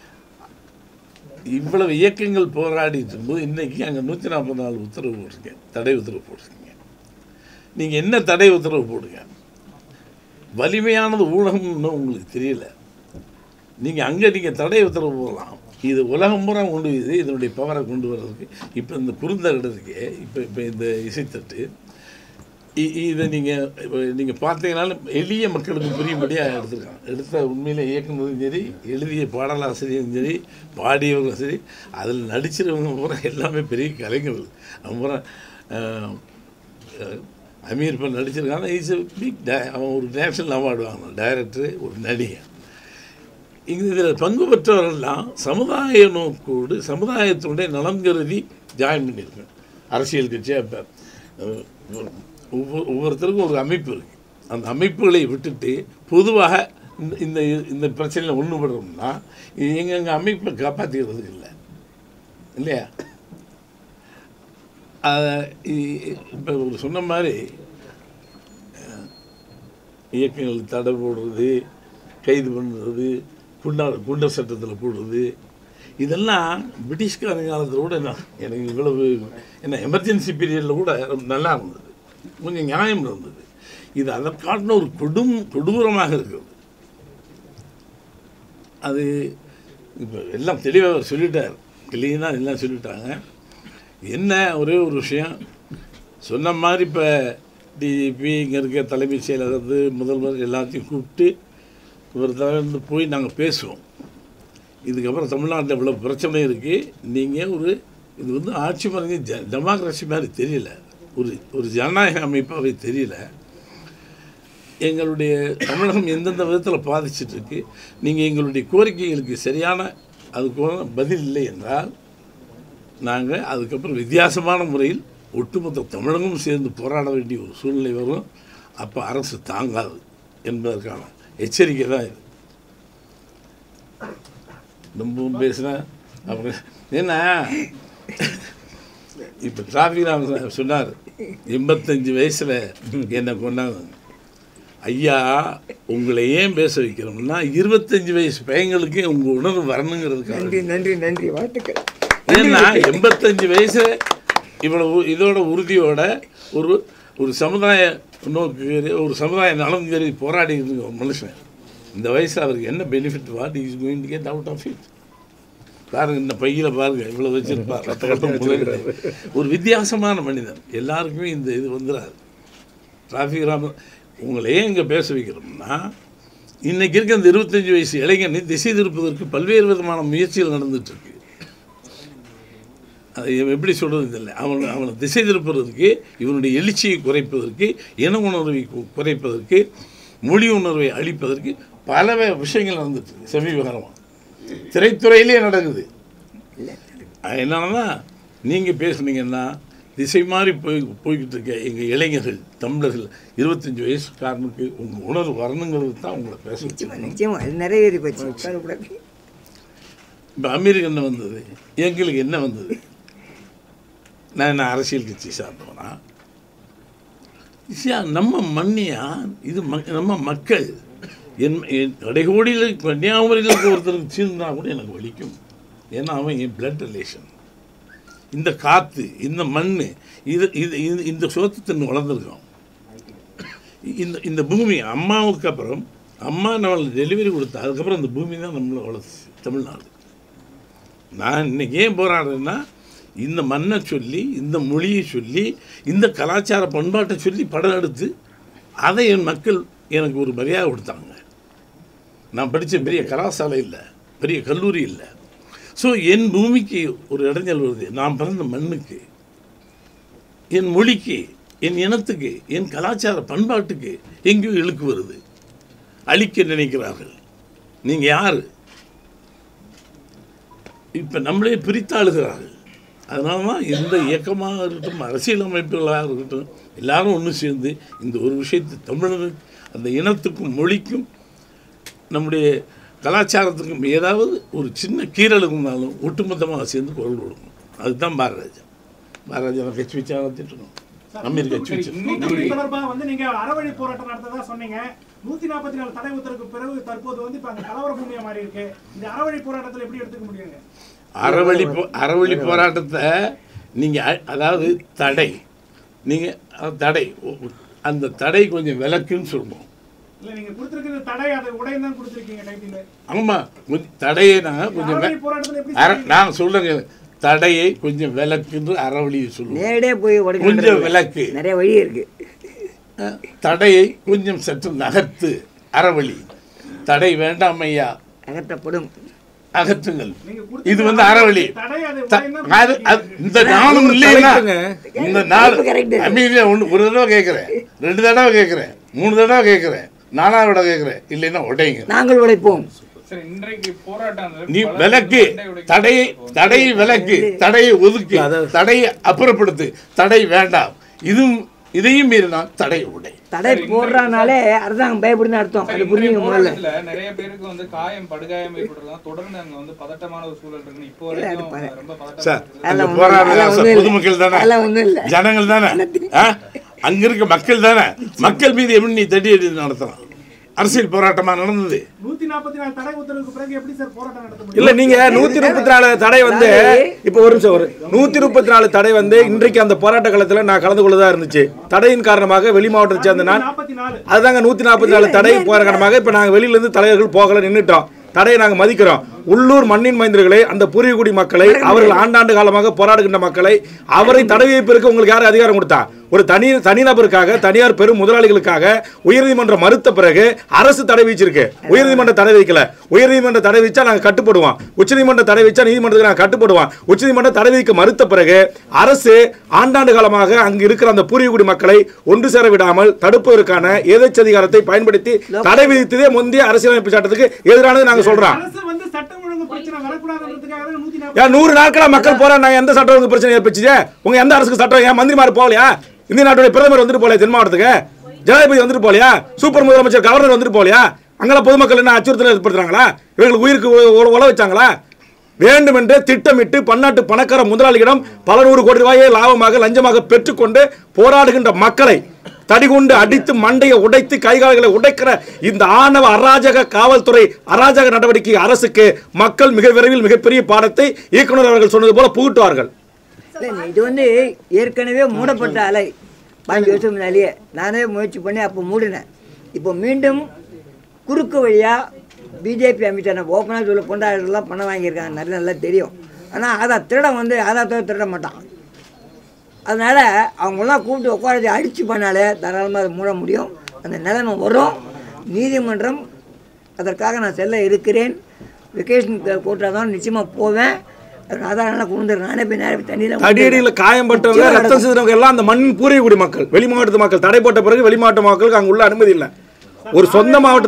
S4: இவ்வளவு இயக்கங்கள் போராடிட்டு இருக்கும்போது இன்றைக்கி அங்கே நூற்றி நாற்பது நாலு உத்தரவு போட்டிருக்கேன் தடை உத்தரவு போட்டிருக்கீங்க நீங்கள் என்ன தடை உத்தரவு போடுங்க வலிமையானது ஊடகம்னு உங்களுக்கு தெரியல நீங்கள் அங்கே நீங்கள் தடை உத்தரவு போடலாம் இது உலகம் பூரா கொண்டு இது இதனுடைய பவரை கொண்டு வர்றதுக்கு இப்போ இந்த குறுந்தகடு இருக்கே இப்போ இப்போ இந்த இசைத்தட்டு இ- இதை நீங்கள் நீங்கள் பார்த்தீங்கனாலும் எளிய மக்களுக்கு புரியும்படியாக எடுத்திருக்காங்க எடுத்த உண்மையில இயக்குனதும் சரி எழுதிய பாடலாசிரியரும் சரி பாடியவங்களும் சரி அதில் நடிச்சிருவங்க பூரா எல்லாமே பெரிய கலைஞர்கள் அவங்க பூரா அஹ், அஹ், அமீர் இப்போ நடிச்சிருக்காங்க இஸ் பிக் அவன் ஒரு நேஷனல் அவார்டு வாங்கினான் டைரக்டர் ஒரு நடிகை இங்கு இதில் பங்கு பெற்றவர்கள்லாம் சமுதாய நோக்கோடு சமுதாயத்தினுடைய நலம் கருதி ஜாயின் பண்ணியிருக்கேன் அரசியல் கட்சியாக இப்போ ஒவ்வொரு ஒவ்வொருத்தருக்கும் ஒரு அமைப்பு இருக்குது அந்த அமைப்புகளை விட்டுட்டு பொதுவாக இந்த இந்த இந்த பிரச்சனையில் ஒன்றுபடுறோம்னா இது எங்கள் அமைப்பை காப்பாற்றிக்கிறதுக்கு இல்லை இல்லையா இப்போ ஒரு சொன்ன மாதிரி அஹ், இயக்கங்கள் தடை போடுறது கைது பண்ணுறது குண்டா குண்டர் சட்டத்தில் போடுறது இதெல்லாம் பிரிட்டிஷ்கார காலத்தில் கூட என்ன எனக்கு இவ்வளவு என்ன எமர்ஜென்சி பீரியடில் கூட ரொம்ப நல்லா இருந்தது கொஞ்சம் நியாயம் இருந்தது இது அதை காட்டின ஒரு கொடும் கொடூரமாக இருக்கிறது அது இப்போ எல்லாம் தெளிவாக அவர் சொல்லிட்டார் கிளீனாக எல்லாம் சொல்லிட்டாங்க என்ன ஒரே ஒரு விஷயம் சொன்ன மாதிரி இப்போ டிஜிபி இங்கே இருக்க தலைமைச் செயலகத்து முதல்வர் எல்லாத்தையும் கூப்பிட்டு ஒரு தலைவர் போய் நாங்கள் பேசுவோம் இதுக்கப்புறம் தமிழ்நாட்டில் இவ்வளோ பிரச்சனை இருக்குது நீங்கள் ஒரு இது வந்து ஆட்சி மறைஞ்ச ஜ டெமோக்ரஸி மாதிரி தெரியல ஒரு ஒரு ஜனநாயக அமைப்பாகவே தெரியல எங்களுடைய தமிழகம் எந்தெந்த விதத்தில் பாதிச்சிட்டு இருக்கு நீங்கள் எங்களுடைய கோரிக்கைகளுக்கு சரியான அதுக்கு பதில் இல்லை என்றால் நாங்கள் அதுக்கப்புறம் வித்தியாசமான முறையில் ஒட்டுமொத்த தமிழகமும் சேர்ந்து போராட வேண்டிய ஒரு சூழ்நிலை வரும் அப்போ அரசு தாங்காது என்பதற்கான எச்சரிக்கை தான் இது ரொம்பவும் பேசுனேன் அப்புறம் ஏன்னா இப்போ டிராஃபிக் ராம சொன்னார் எண்பத்தஞ்சு வயசில் என்னை கொண்டாங்க ஐயா உங்களை ஏன் பேச வைக்கிறோம்னா இருபத்தஞ்சு வயசு பையங்களுக்கு உங்கள் உணர்வு வரணுங்கிறதுக்காக
S3: நன்றி நன்றி நன்றி வாழ்த்துக்கள்
S4: ஏன்னா எண்பத்தஞ்சு வயசு இவ்வளவு இதோட உறுதியோட ஒரு ஒரு சமுதாய நோக்கு ஒரு சமுதாய நலன் கருதி போராடி இருந்த ஒரு மனுஷன் இந்த வயசில் அவருக்கு என்ன benefit what is going to get out of it பாருங்க இந்த பையில பாருங்க இவ்வளோ வச்சிருப்பார் ரத்த கட்டம் முதல்ல. ஒரு வித்தியாசமான மனிதன் எல்லாருக்குமே இந்த இது வந்துடாது டிராஃபிக் ராம உங்களை ஏன் இங்கே பேச வைக்கிறோம்னா இன்னைக்கு இருக்க இந்த இருபத்தஞ்சி வயசு இளைஞனை திசை திருப்பதற்கு பல்வேறு விதமான முயற்சிகள் நடந்துட்டு இருக்கு அது இவன் எப்படி சொல்கிறது இல்லை அவன் அவனை திசை திருப்புறதுக்கு இவனுடைய எழுச்சியை குறைப்பதற்கு இன உணர்வை கு- குறைப்பதற்கு மொழி உணர்வை அழிப்பதற்கு பல வே- விஷயங்கள் நடந்துட்டு இருக்கு சமீபகாலமாக திரைத்துறையிலே நடக்குது அது என்னன்னா நீங்கள் பேசுனீங்கன்னா திசை மாறி போய் போய்கிட்டு இருக்க எங்கள் இளைஞர்கள் தமிழர்கள் இருபத்தஞ்சி வயசுக்காரனுக்கு உங்கள் உணர்வு வரணுங்கிறது தான் உங்களை பேச வச்சிருக்கணும்
S3: நிச்சயமா அது நிறைவேறி போச்சு கவலைப்படாது.
S4: இப்போ அமெரிக்க என்ன வந்தது எங்களுக்கு என்ன வந்தது நான் என்ன அரசியல் கட்சி சார்ந்தவனா சியா, நம்ம மண்ணியா இது ம நம்ம மக்கள் என் என் கடைகோடியில் கன்னியாகுமரியில் இருக்க ஒருத்தருக்கு சீர்னா கூட எனக்கு வலிக்கும் ஏன்னா அவன் என் பிளட் ரிலேஷன் இந்த காற்று இந்த மண் இது இது இது- இந்த சோத்து தின்னு வளர்ந்துருக்கோம் இந்த இந்த பூமி அம்மாவுக்கு அப்புறம் அம்மா நம்மளுக்கு டெலிவரி கொடுத்தா அதுக்கப்புறம் இந்த பூமி தான் நம்மளை வளர்த்துச்சு தமிழ்நாடு நான் இன்னைக்கு ஏன் போராடுறேன்னா இந்த மண்ணை சொல்லி இந்த மொழியை சொல்லி இந்த கலாச்சார பண்பாட்டை சொல்லி படம் எடுத்து அதை என் மக்கள் எனக்கு ஒரு மரியாதை கொடுத்தாங்க நான் படித்த பெரிய கலாசாலை இல்லை பெரிய கல்லூரி இல்லை ஸோ என் பூமிக்கு ஒரு இடைஞ்சல் வருது நான் பிறந்த மண்ணுக்கு என் மொழிக்கு என் இனத்துக்கு என் கலாச்சார பண்பாட்டுக்கு எங்கேயோ இழுக்கு வருது அழிக்க நினைக்கிறார்கள் நீங்கள் யார் இப்போ நம்மளே பிரித்தாளுகிறார்கள் அதனால தான் எந்த இயக்கமாக இருக்கட்டும் அரசியல் அமைப்புகளாக இருக்கட்டும் எல்லாரும் ஒன்று சேர்ந்து இந்த ஒரு விஷயத்தை தமிழனுக்கு அந்த இனத்துக்கும் மொழிக்கும் நம்முடைய கலாச்சாரத்துக்கும் ஏதாவது ஒரு சின்ன கீறல் இருந்தாலும் ஒட்டுமொத்தமாக சேர்ந்து குரல் கொடுக்கணும் அதுதான் பாரராஜா பாரராஜா கட்சி வச்சா திட்டணும் அமீர் கட்சி வச்சு
S2: தூத்துக்குடி தொடர்பா வந்து நீங்க அறவழி போராட்டம் நடத்ததா சொன்னீங்க நூத்தி நாற்பத்தி நாலு தடை உத்தரவுக்கு பிறகு தற்போது வந்து இப்ப அங்க கலவர பூமியா மாறி இருக்கு இந்த அறவழி போராட்டத்துல எப்படி எடுத்துக்க முடியுங்க
S4: அறவழி போ அறவழி போராட்டத்தை நீங்கள் அதாவது தடை நீங்கள் தடை ஒ- அந்த தடை கொஞ்சம் விலக்குன்னு சொல்லணும்
S2: இல்ல நீங்க கொடுத்திருக்கிறது தடை அதை உடையும் தான் கொடுத்திருக்கீங்க டைட்டில்
S4: ஆமாம் கொஞ்சம் தடையை நான் கொஞ்சம்
S2: அறவழி
S4: வெ-
S2: போராட்டத்துல எப்படி
S4: அற நான் சொல்லுங்க தடையை கொஞ்சம் விலக்குன்னு அறவழியை சொல்லுவோம்
S3: நேரடியே போய் உடைக்க
S4: கொஞ்சம்
S3: முடியாது.
S4: விலக்கு
S3: நிறைய வழி இருக்கு
S4: அஹ், தடையை கொஞ்சம் சற்று நகர்த்து அறவழி தடை வேண்டாம் ஐயா
S3: அகற்றப்படும்
S4: அகற்றுங்கள்
S2: நீங்க
S4: இது வந்து அறவழி
S2: தடை அதை
S4: த-
S2: உடையும் தான்
S4: அது- அது- இந்த நாளும் இல்லைன்னா இந்த நாள்
S3: correct.
S4: அமைதியா ஒன்று ஒரு தடவை கேட்குறேன் ரெண்டு தடவை கேட்குறேன் மூணு தடவை கேட்குறேன் நாலாவது தடவை கேட்குறேன் இல்லைன்னா உடைங்க
S3: நாங்கள் உழைப்போம்
S5: சரி இன்றைக்கு போராட்டம்
S4: நீ
S5: பல
S4: விலக்கு
S5: சண்டை உடைக்க
S4: தடையை தடையை விலக்கு தடையை ஒதுக்கு தடையை அப்புறப்படுத்து தடை வேண்டாம் இதுவும் இதையும் மீறினா தடை உடை
S3: தடை போடுறனாலே அரசாங்கம் பயப்படுதுன்னு அர்த்தம்
S5: சரி,
S3: அது
S5: இன்றைய
S3: புரியுங்க முதல்ல
S5: போராட்டத்துல நிறைய பேருக்கு வந்து காயம் படுகாயம் ஏற்படுறதுலாம் தொடர்ந்து அங்க வந்து பதட்டமான ஒரு சூழல் இருக்கு இப்போ வரைக்கும் ரொம்ப
S4: சார்
S5: பதட்டமா
S4: அந்த
S3: அதெல்லாம் ஒண்ணும்
S4: போராடுற
S3: இல்ல,
S4: சார்
S3: அதெல்லாம்
S4: பொதுமக்கள் தானே
S3: அதெல்லாம் ஒண்ணும் இல்ல.
S4: ஜனங்கள் தானே ஆ? அங்க இருக்க மக்கள் தானே மக்கள் மீது எப்படி நீ தடி அடி நடத்தலாம் அரசியல் போராட்டமா நடந்தது
S2: நூத்தி நாற்பத்தி நாலு தடை உத்தரவுக்கு பிறகு எப்படி சார் போராட்டம் நடத்த முடியும்
S1: இல்ல நீங்க நூத்தி முப்பத்தி நாலு தடை வந்து இப்ப ஒரு நிமிஷம் ஒரு நூத்தி முப்பத்தி நாலு தடை வந்து இன்றைக்கு அந்த போராட்ட காலத்துல நான் கலந்து கொள்ளதா இருந்துச்சு தடையின் காரணமாக வெளி மாவட்டத்தை சேர்ந்த நான்
S2: நாற்பத்தி நாலு
S1: அதுதாங்க நூத்தி நாற்பத்தி நாலு தடை போற காரணமாக இப்ப நாங்க வெளியில இருந்து தலைவர்கள் போகல நின்னுட்டோம் தடையை நாங்க மதிக்கிறோம் உள்ளூர் மண்ணின் மைந்தர்களை அந்த பூர்வீகுடி மக்களை அவர்கள் ஆண்டாண்டு காலமாக போராடுகின்ற மக்களை அவரை தடை வைப்பதற்கு உங்களுக்கு யார் அதிகாரம் கொடுத்தா ஒரு தனி தனிநபருக்காக தனியார் பெரும் முதலாளிகளுக்காக உயர்நீதிமன்றம் மறுத்த பிறகு அரசு தடை வச்சிருக்கு உயர்நீதிமன்ற தடை வைக்கல உயர்நீதிமன்ற தடை வச்சா நாங்க கட்டுப்படுவோம் உச்சநீதிமன்ற தடை வச்சா நீதிமன்றத்துக்கு நாங்க கட்டுப்படுவோம் உச்சநீதிமன்ற தடை வைக்க மறுத்த பிறகு அரசு ஆண்டாண்டு காலமாக அங்கு இருக்கிற அந்த பூர்வீகுடி மக்களை ஒன்று சேர விடாமல் தடுப்பதற்கான எதேச்சதிகாரத்தை பயன்படுத்தி தடை விதித்ததே முந்தைய அரசியலமைப்பு சட்டத்துக்கு எதிரானது நாங்க சொல்றோம்
S2: அரசு வந்து சட்டம் ஒழுங்கு பிரச்சனை வரக்கூடாதுன்றதுக்காக தான் நூத்தி நாற்பத்தி
S1: ஏன் நூறு நாட்களா மக்கள் போறாங்க எந்த சட்டம் ஒழுங்கு பிரச்சனை ஏற்பட்டுச்சு உங்க எந்த அரசுக்கு சட்டம் ஏன் மந்திரிமார் போகலையா இந்திய நாட்டுடைய பிரதமர் வந்துட்டு போகலையா தென் மாவட்டத்துக்கு ஜனாதிபதி வந்துட்டு போகலையா சூப்பர் முதலமைச்சர் கவர்னர் வந்துட்டு போகலையா அங்கெல்லாம் பொதுமக்கள் என்ன அச்சுறுத்தல் ஏற்படுத்துறாங்களா இவங்களுக்கு உயிருக்கு உ- உ- உழ வச்சாங்களா வேண்டுமென்றே திட்டமிட்டு பன்னாட்டு பணக்கார முதலாளிகளிடம் பல நூறு கோடி ரூபாயை லாபமாக லஞ்சமாக பெற்றுக்கொண்டு போராடுகின்ற மக்களை தடிகொண்டு அடித்து மண்டையை உடைத்து கைகால்களை உடைக்கிற இந்த ஆணவ அராஜக காவல்துறை அராஜக நடவடிக்கை அரசுக்கு மக்கள் மிக விரைவில் மிகப்பெரிய பாடத்தை இயக்குனர் அவர்கள் சொன்னது போல புகுட்டுவார்கள்
S3: இல்லை இது வந்து ஏற்கனவே மூடப்பட்ட அலை பாஞ்சு வருஷம் முன்னாலேயே நானே முயற்சி பண்ணி அப்போ மூடினேன் இப்போ மீண்டும் குறுக்கு வழியாக பிஜேபி அமைச்சர் ஓப்பனாக சொல்ல கொண்டாடுறதுலாம் பணம் வாங்கியிருக்காங்க நிறைய நல்லா தெரியும் ஆனால் ஆதார் திருடன் வந்து ஆதாரத்தோட திருட மாட்டான் அதனால் அவங்களாம் கூப்பிட்டு உட்காரதி அடித்து பண்ணாலே தாராளமாக அதை மூட முடியும் அந்த நிலைமை வரும் நீதிமன்றம் அதற்காக நான் செல்ல இருக்கிறேன் வெக்கேஷன் கோர்ட்டாக தான் நிச்சயமாக போவேன் ஆதாரம் கொண்டு வந்துடுறேன். நானே போய் நேரம் தண்ணியில்
S1: தடியடியில் காயம்பட்டவங்க ரத்தம் சிந்துறவங்க எல்லாம் அந்த மண்ணின் பூர்வீகுடி மக்கள் வெளி மாவட்டத்து மக்கள் தடை போட்ட பிறகு வெளி மாவட்ட மக்களுக்கு அங்க உள்ள அனுமதி இல்லை ஒரு சொந்த மாவட்டத்து மக்கள்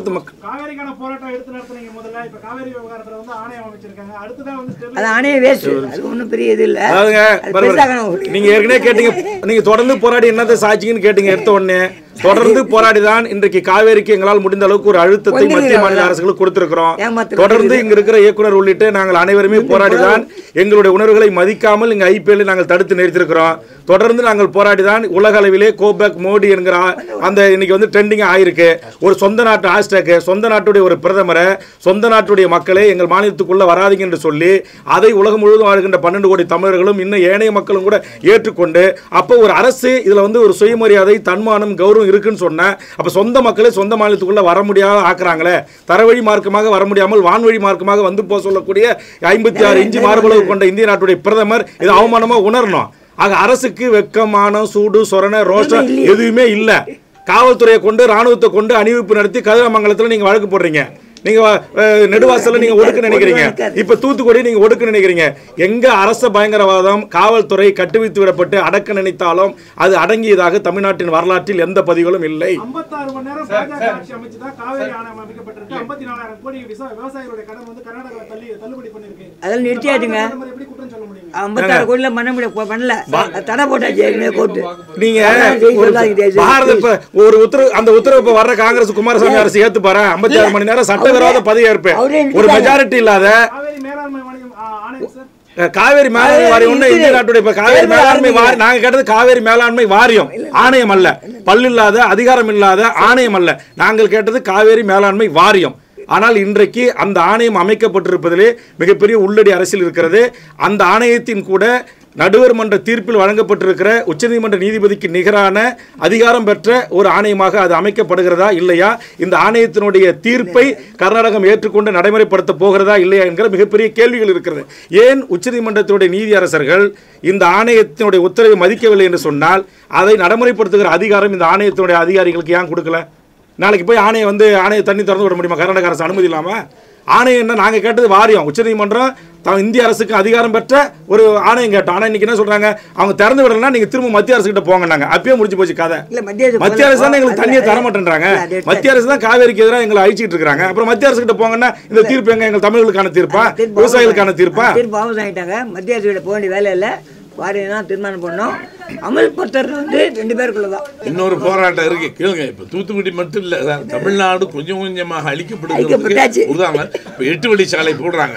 S2: காவேரிக்கான போராட்டம் எடுத்து நடத்துனீங்க முதல்ல இப்ப காவேரி விவகாரத்துல வந்து ஆணையம் அமைச்சிருக்காங்க அடுத்ததான் வந்து
S3: அது
S2: ஸ்டெர்லைட்
S3: ஆணைய வேஸ்ட் அது ஒன்றும் பெரிய இது இல்லை
S1: அதாவதுங்க
S3: அது
S1: பாரு,
S3: பெருசாக
S1: பாரு. நீங்க ஏற்கனவே கேட்டீங்க நீங்க தொடர்ந்து போராடி என்னத்தை சாட்சிங்கன்னு கேட்டீங்க எடுத்த உடனே தொடர்ந்து போராடிதான் இன்றைக்கு காவேரிக்கு எங்களால் முடிந்த அளவுக்கு ஒரு அழுத்தத்தை
S3: வந்துருங்க,
S1: மத்திய மாநில
S3: அவ்வளவுதான்.
S1: அரசுகளுக்கு கொடுத்திருக்கிறோம்
S3: ஏமாத்து
S1: தொடர்ந்து இங்க இருக்கிற இயக்குனர் உள்ளிட்டு நாங்கள் அனைவருமே போராடிதான் எங்களுடைய உணர்வுகளை மதிக்காமல் இங்க ஐபிஎல் நாங்கள் தடுத்து நிறுத்திருக்கிறோம் தொடர்ந்து நாங்கள் போராடிதான் உலக அளவிலே கோபேக் மோடி என்கிற ஆ- அந்த இன்னைக்கு வந்து ட்ரெண்டிங் ஆயிருக்கு ஒரு சொந்த நாட்டு ஹேஷ்டேக் சொந்த நாட்டுடைய ஒரு பிரதமரை சொந்த நாட்டுடைய மக்களே எங்கள் மாநிலத்துக்குள்ள வராதீங்க என்று சொல்லி அதை உலகம் முழுவதும் வாழ்கின்ற பன்னெண்டு கோடி தமிழர்களும் இன்னும் ஏனைய மக்களும் கூட ஏற்றுக்கொண்டு அப்போ ஒரு அரசு இதுல வந்து ஒரு சுயமரியாதை தன்மானம் கௌரவம் இருக்குன்னு சொன்ன அப்ப சொந்த மக்களே சொந்த மாநிலத்துக்குள்ள வர முடியாத ஆக்குறாங்களே தரவழி மார்க்கமாக வர முடியாமல் வான்வழி மார்க்கமாக வந்து போக சொல்லக்கூடிய ஐம்பத்தி ஆறு இன்ச்சு மார்பளவு கொண்ட இந்திய நாட்டுடைய பிரதமர் இது அவமானமா உணரணும் ஆக அரசுக்கு வெக்கமான சூடு சொரண ரோஷம் எதுவுமே இல்ல காவல்துறையை கொண்டு ராணுவத்தை கொண்டு அணிவிப்பு நடத்தி கதிராமங்கலத்தில் நீங்க வழக்கு போடுறீங்க நீங்க அஹ், நெடுவாசல்ல நீங்க ஒடுக்க நினைக்கிறீங்க இப்ப தூத்துக்குடி நீங்க ஒடுக்க நினைக்கிறீங்க எங்க அரச பயங்கரவாதம் காவல்துறை கட்டுவித்து விடப்பட்டு அடக்க நினைத்தாலும் அது அடங்கியதாக தமிழ்நாட்டின் வரலாற்றில் எந்த பதிவுகளும் இல்லை
S2: 56 மணி நேரம் பாஜக ஆட்சி அமைச்சுதான் காவேரி ஆணையம் அமைக்கப்பட்டிருக்கு 54000 கோடி விசா- விவசாயிகளுடைய கடன் வந்து கர்நாடகா தள்ளி தள்ளுபடி பண்ணிருக்கு
S3: அதெல்லாம் நிறுத்தியாச்சுங்க
S2: பாஜக பிரதமர் எப்படி குற்றம் சொல்ல முடியுங்க
S3: ஐம்பத்தாறு கோடியில் பண்ண முடியல போ- பண்ணல அது தடை போட்டாச்சு ஏற்கனவே கோர்ட்டு
S1: நீங்க
S3: அதான் ஜெய்
S1: ஒரு
S3: சொல்லாதீங்க, ஜெய்
S1: பாரத இப்ப ஒரு உத்தரவு அந்த உத்தரவு இப்ப வர்ற காங்கிரஸ் குமாரசாமி அரசு ஏத்து பாரு ஐம்பத்தி ஆறு மணி நேரம் சட்டவிரோத பதவியேற்பு
S3: அவரே
S1: ஒரு
S3: நிறுத்திட்டாங்க.
S1: மெஜாரிட்டி இல்லாத
S2: காவேரி மேலாண்மை வாரியம் ஆ, ஆணையம் சார்
S1: அஹ், காவேரி மேலாண்மை வாரியம் ஒண்ணு இந்திய நாட்டுடைய இப்ப காவேரி மேலாண்மை வாரியம் நாங்க கேட்டது காவேரி மேலாண்மை வாரியம் ஆணையம் அல்ல பல்லில்லாத அதிகாரம் இல்லாத ஆணையம் அல்ல நாங்கள் கேட்டது காவேரி மேலாண்மை வாரியம் ஆனால் இன்றைக்கு அந்த ஆணையம் அமைக்கப்பட்டிருப்பதிலே மிகப்பெரிய உள்ளடி அரசியல் இருக்கிறது அந்த ஆணையத்தின் கூட நடுவர் மன்ற தீர்ப்பில் வழங்கப்பட்டிருக்கிற உச்சநீதிமன்ற நீதிபதிக்கு நிகரான அதிகாரம் பெற்ற ஒரு ஆணையமாக அது அமைக்கப்படுகிறதா இல்லையா இந்த ஆணையத்தினுடைய தீர்ப்பை கர்நாடகம் ஏற்றுக்கொண்டு நடைமுறைப்படுத்த போகிறதா இல்லையா என்கிற மிகப்பெரிய கேள்விகள் இருக்கிறது ஏன் உச்சநீதிமன்றத்தினுடைய நீதி அரசர்கள் இந்த ஆணையத்தினுடைய உத்தரவை மதிக்கவில்லை என்று சொன்னால் அதை நடைமுறைப்படுத்துகிற அதிகாரம் இந்த ஆணையத்தினுடைய அதிகாரிகளுக்கு ஏன் கொடுக்கல நாளைக்கு போய் ஆணையம் வந்து ஆணைய தண்ணி திறந்து விட முடியுமா கர்நாடக அரசு அனுமதி இல்லாம ஆணையம் என்ன நாங்க கேட்டது வாரியம் உச்சநீதிமன்றம் த- இந்திய அரசுக்கு அதிகாரம் பெற்ற ஒரு ஆணையம் கேட்டோம் ஆனா இன்னைக்கு என்ன சொல்றாங்க அவங்க திறந்து விடலன்னா நீங்க திரும்ப மத்திய அரசு கிட்ட போங்கன்னாங்க அப்பயே முடிஞ்சு போச்சு கதை
S3: இல்ல மத்திய அரசு
S1: மத்திய அரசு தான் எங்களுக்கு
S3: அது-
S1: தண்ணியை தர
S3: அது-
S1: மாட்டேன்றாங்க
S3: இல்ல, அது
S1: மத்திய அரசு தான் காவேரிக்கு எதிராக எங்களை அழிச்சிட்டு இருக்காங்க அப்புறம் மத்திய அரசு கிட்ட போங்கன்னா இந்த தீர்ப்பு எங்க எங்கள் தமிழர்களுக்கான தீர்ப்பா
S3: தீர்ப்பு
S1: விவசாயிகளுக்கான தீர்ப்பா
S3: தீர்ப்பு வாபஸ் வாங்கிட்டாங்க மத்திய அரசு கிட்ட போக வேண்டிய வேலை இல்லை வாரியம் தான் தீர்மானம் பண்ணோம் அமல்படுத்துறது வந்து ரெண்டு பேருக்குள்ள தான்
S4: இன்னொரு போராட்டம் இருக்கு கேளுங்க இப்ப தூத்துக்குடி மட்டும் இல்ல சார், தமிழ்நாடு கொஞ்சம் கொஞ்சமாக
S3: அழிக்கப்பட்டாச்சு.
S4: அழிக்கப்படுகிறது உதாரணம் இப்ப எட்டு வழி சாலை போடுறாங்க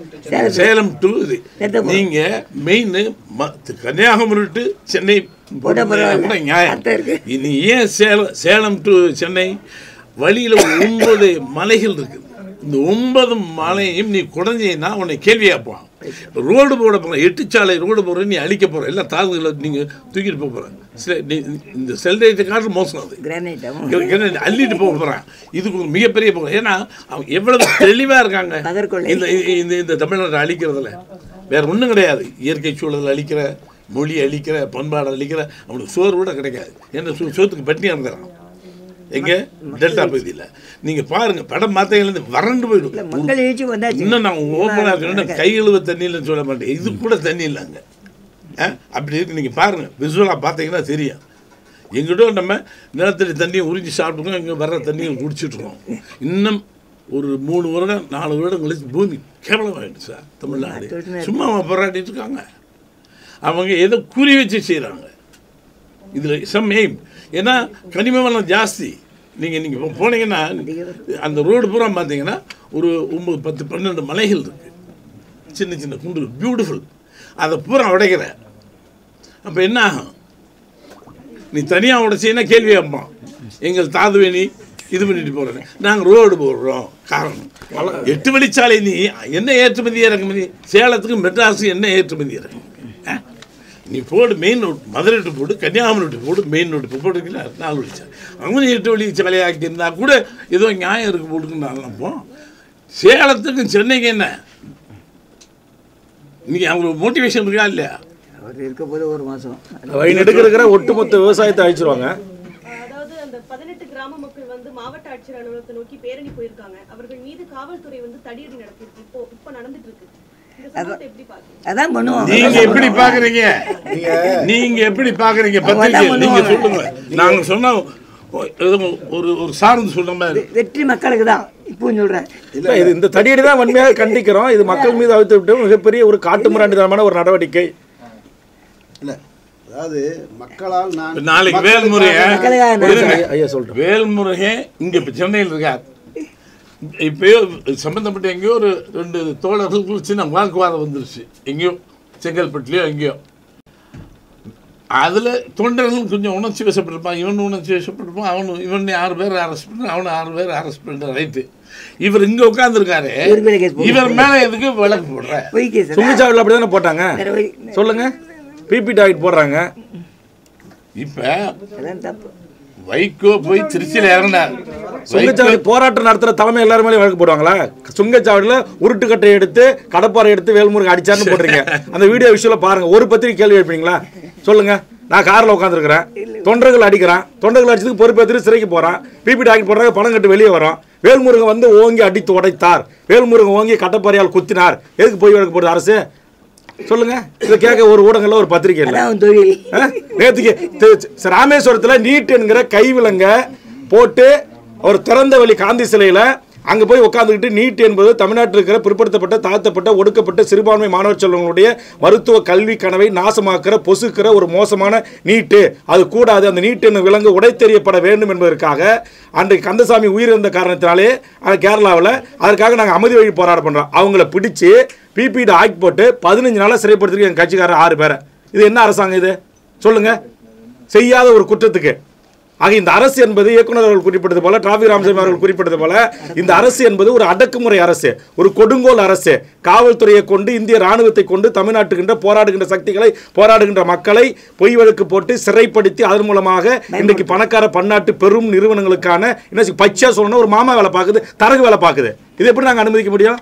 S4: சேலம் டு இது
S3: நேத்து போ-
S4: நீங்க மெயின் கன்னியாகுமரி டு சென்னை
S3: போட்டா பரவாயில்ல.
S4: கூட நியாயம்
S3: அர்த்தம் இருக்கு.
S4: இனி ஏன் சேலம் சேலம் டு சென்னை வழியில ஒன்பது மலைகள் இருக்குது இந்த ஒன்பது மலையும் நீ குறைஞ்சீங்கன்னா உன்னை கேள்வி கேட்பான் ரோடு போட போற எட்டு சாலை ரோடு போற நீ அழிக்க போற எல்லாம் தாக்குதல நீங்க தூக்கிட்டு போக போற சில- நீ- இந்த செல்லைட்டை காட்டு மோசம் அது
S3: கிரானைட்டும்
S4: கிரனேட் அள்ளிட்டு போக போறான் இதுக்கு ஒரு மிகப்பெரிய போகிறேன் ஏன்னா அவங்க எவ்வளவு தெளிவா இருக்காங்க
S3: பதற்கொள்ளை.
S4: இந்த இந்த இந்த தமிழ்நாட்டை அழிக்கிறதுல வேற ஒண்ணும் கிடையாது இயற்கை சூழல் அழிக்கிற மொழி அழிக்கிற பண்பாடு அழிக்கிற அவனுக்கு சோறு கூட கிடைக்காது ஏன்னா சோ- சோத்துக்கு பட்டினியா இருக்கிறான் எங்க டெல்டா பகுதியில் நீங்க பாருங்க படம் பார்த்தீங்கன்னா வறண்டு போயிடும்
S3: மக்கள் எழுச்சி வந்தாச்சு
S4: இன்னும் நான் ஓப்பனாக இருக்கணும் கை கழுவ தண்ணி இல்லைன்னு சொல்ல மாட்டேன் இது கூட தண்ணி இல்லை அங்கே அப்படி இருக்கு நீங்கள் பாருங்கள் விசுவலாக பார்த்தீங்கன்னா தெரியும் எங்கிட்ட நம்ம நிலத்தடி தண்ணியை உறிஞ்சி சாப்பிட்டுருக்கோம் இங்கே வர்ற தண்ணியை குடிச்சிட்ருக்கோம் இன்னும் ஒரு மூணு வருடம் நாலு வருடம் கழிச்சு பூமி கேவலமாயிடுச்சு சார் தமிழ்நாடு சும்மா அவங்க போராடிட்டு இருக்காங்க அவங்க ஏதோ குறி வச்சு செய்கிறாங்க இதில் சம் எய்ம் ஏன்னா கனிம வளம் ஜாஸ்தி நீங்கள் நீங்கள் போனீங்கன்னா அந்த ரோடு பூரா பார்த்தீங்கன்னா ஒரு ஒம்பது பத்து பன்னெண்டு மலைகள் இருக்கு சின்ன சின்ன குண்டு பியூட்டிஃபுல் அதை பூரா உடைக்கிற அப்போ என்ன ஆகும் நீ தனியாக உடைச்சின்னா கேள்வி கேட்பான் எங்கள் தாதுவேணி இது பண்ணிட்டு போகிறேன் நாங்கள் ரோடு போடுறோம் காரணம் எட்டு வழிச்சாலை நீ என்ன ஏற்றுமதி இறக்குமதி சேலத்துக்கு மெட்ராஸுக்கு என்ன ஏற்றுமதி இறக்குமதி ஆ? நீ போடு மெயின் ரோடு மதுரை ரோடு போடு கன்னியாகுமரி ரோடு போடு மெயின் ரோடு இப்போ போட்டுருக்கீங்களா நாலு வழி சாலை அவங்க எட்டு வழி சாலையாக்கி இருந்தா கூட ஏதோ நியாயம் இருக்கு போட்டுக்குன்னு நான் நினைப்போம் சேலத்துக்கும் சென்னைக்கு என்ன இன்னைக்கு அவங்களுக்கு மோட்டிவேஷன் இருக்கா இல்லையா
S3: அவர் இருக்க போது ஒரு மாதம்
S1: வழி நெடுக்க இருக்கிற ஒட்டுமொத்த விவசாயத்தை அழிச்சிருவாங்க
S6: அதாவது அந்த பதினெட்டு கிராம மக்கள் வந்து மாவட்ட ஆட்சியர் அலுவலகத்தை நோக்கி பேரணி போயிருக்காங்க அவர்கள் மீது காவல்துறை வந்து தடியடி நடத்திருக்கு இப்போ இப்போ நடந்துட்டு இருக்கு இந்த சம்பவத்தை எப்படி பாக்குறீங்க
S3: அதான் பண்ணுவோம்
S4: நீங்க எப்படி பாக்குறீங்க நீங்க எப்படி பாக்குறீங்க பத்திரிகை நீங்க சொல்லுங்க நாங்க சொன்ன ஏதோ ஒரு ஒரு சார்ந்து சொல்ற மாதிரி
S3: வெற்றி மக்களுக்கு தான் இப்பவும் சொல்கிறேன்
S1: இல்லை இது இந்த தடியடி தான் வன்மையாக கண்டிக்கிறோம் இது மக்கள் மீது அழுத்த விட்டு மிகப்பெரிய ஒரு காட்டுமிராண்டித்தனமான ஒரு நடவடிக்கை
S7: இல்ல அதாவது மக்களால் நான்
S4: இப்ப நாளைக்கு வேல்முருகன்
S3: மக்களுக்காக நான்
S4: இருங்க.
S1: ஐயா, ஐயா சொல்றேன்
S4: வேல்முருகன் இங்க இப்ப சென்னையில் இருக்கார் இப்பயோ சம்பந்தப்பட்ட எங்கேயோ ஒரு ரெண்டு தோழர்களுக்குள்ள சின்ன வாக்குவாதம் வந்துருச்சு எங்கேயோ செங்கல்பட்டுலயோ எங்கேயோ அதுல தொண்டர்கள் கொஞ்சம் உணர்ச்சி வசப்பட்டிருப்பான் இவன் உணர்ச்சி வசப்பட்டிருப்பான் அவனு இவன் ஆறு பேர் அரெஸ்ட் பண்ண அவனை ஆறு பேர் அரெஸ்ட் பண்ண ரைட்டு இவர் இங்க உட்காந்துருக்காரு
S3: இவர் மேல case போடுங்க.
S4: இவர் மேல எதுக்கு வழக்கு போடுற
S3: பொய் கேஸ்
S1: சுங்கச்சாவடியில் அப்படி தானே போட்டாங்க
S3: வேற வழி
S1: சொல்லுங்க பிபி டாக்டர் போடுறாங்க
S4: இப்ப
S3: அதான் தப்பு
S4: வைகோ போய் திருச்சியில இறங்கினார்
S1: சுங்கச்சாவடி போராட்டம் நடத்துற தலைமை எல்லாரும் மேலே வழக்கு போடுவாங்களா சுங்கச்சாவடியில் உருட்டுக்கட்டை எடுத்து கடப்பாறை எடுத்து வேல்முருகன் அடிச்சாருன்னு போடுறீங்க அந்த வீடியோ விஷயம் பாருங்க ஒரு பத்திரிக்கை கேள்வி எழுப்பீங்களா சொல்லுங்க நான் காரில் உட்காந்துருக்கிறேன் தொண்டர்கள் அடிக்கிறான் தொண்டர்கள் அடிச்சதுக்கு பொறுப்பேற்று சிறைக்கு போறான் பிபி டாக்டர் போடுறாங்க பணம் கட்டு வெளியே வரும் வேல்முருகன் வந்து ஓங்கி அடித்து உடைத்தார் வேல்முருகன் ஓங்கி கட்டப்பாறையால் குத்தினார் எதுக்கு போய் வழக்கு போடுது அரசு சொல்லுங்க இதை கேட்க ஒரு ஊடகங்கள்ல ஒரு பத்திரிக்கை இல்லை
S3: அதான் அவன் தொழில்
S1: ஆ? நேத்துக்கு தி- சி- ராமேஸ்வரத்துல நீட் என்கிற கைவிலங்க போட்டு ஒரு திறந்த வெளி காந்தி சிலையில அங்க போய் உட்காந்துக்கிட்டு நீட் என்பது தமிழ்நாட்டில் இருக்கிற பிற்படுத்தப்பட்ட தாழ்த்தப்பட்ட ஒடுக்கப்பட்ட சிறுபான்மை மாணவர் செல்வங்களுடைய மருத்துவ கல்வி கனவை நாசமாக்குற பொசுக்கிற ஒரு மோசமான நீட்டு அது கூடாது அந்த நீட் என்னும் விலங்கு உடைத்தெறியப்பட வேண்டும் என்பதற்காக அன்றைக்கு கந்தசாமி உயிரிழந்த காரணத்தினாலே அஹ், கேரளாவில் அதற்காக நாங்கள் அமைதி வழி போராட்டம் பண்ணுறோம் அவங்கள பிடிச்சு பிபிடி ஆக்கி போட்டு பதினஞ்சு நாளாக சிறைப்படுத்திருக்கு எங்கள் கட்சிக்காரர் ஆறு பேரை இது என்ன அரசாங்கம் இது சொல்லுங்க செய்யாத ஒரு குற்றத்துக்கு ஆக இந்த அரசு என்பது இயக்குனர் அவர்கள் குறிப்பிட்டது போல டிராபிக் ராமசாமி அவர்கள் குறிப்பிட்டது போல இந்த அரசு என்பது ஒரு அடக்குமுறை அரசு ஒரு கொடுங்கோல் அரசு காவல்துறையை கொண்டு இந்திய ராணுவத்தை கொண்டு தமிழ்நாட்டுகின்ற போராடுகின்ற சக்திகளை போராடுகின்ற மக்களை பொய் வழக்கு போட்டு சிறைப்படுத்தி அதன் மூலமாக இன்றைக்கு பணக்கார பன்னாட்டு பெரும் நிறுவனங்களுக்கான என்ன சொல்~ பச்சையா சொல்லணும் ஒரு மாமா வேலை பார்க்குது தரகு வேலை பார்க்குது இது எப்படி நாங்கள் அனுமதிக்க முடியும்